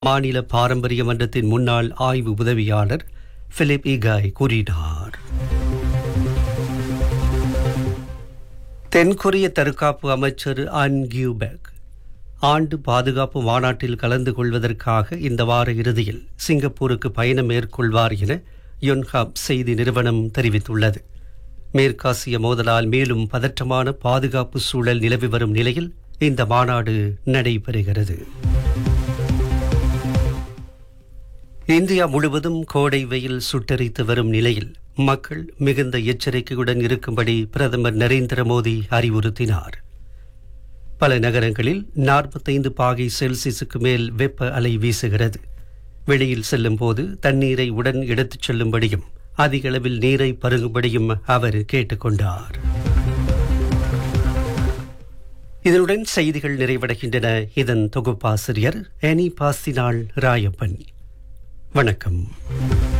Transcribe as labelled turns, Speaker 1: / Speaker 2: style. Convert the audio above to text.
Speaker 1: மாநில பாரம்பரிய மன்றத்தின் முன்னாள் ஆய்வு உதவியாளர் பிலிப் இகாய் கூறினார் தென்கொரிய தற்காப்பு அமைச்சர் அன் கியூபெக் ஆண்டு பாதுகாப்பு மாநாட்டில் கலந்து கொள்வதற்காக இந்த வார இறுதியில் சிங்கப்பூருக்கு பயணம் மேற்கொள்வார் என யொன்ஹாப் செய்தி நிறுவனம் தெரிவித்துள்ளது மேற்காசிய மோதலால் மேலும் பதற்றமான பாதுகாப்பு சூழல் நிலவி வரும் நிலையில் இந்த மாநாடு நடைபெறுகிறது இந்தியா முழுவதும் கோடை வெயில் சுட்டரித்து வரும் நிலையில் மக்கள் மிகுந்த எச்சரிக்கையுடன் இருக்கும்படி பிரதமர் நரேந்திர மோடி அறிவுறுத்தினார் பல நகரங்களில் நாற்பத்தைந்து பாகை செல்சியஸுக்கு மேல் வெப்ப அலை வீசுகிறது வெளியில் செல்லும் போது தண்ணீரை உடன் எடுத்துச் செல்லும்படியும் அதிக அளவில் நீரை பருகும்படியும் அவர் கேட்டுக்கொண்டார் இதனுடன் செய்திகள் நிறைவடைகின்றன இதன் தொகுப்பாசிரியர் எனி பாஸ்தினாள் ராயப்பன் வணக்கம்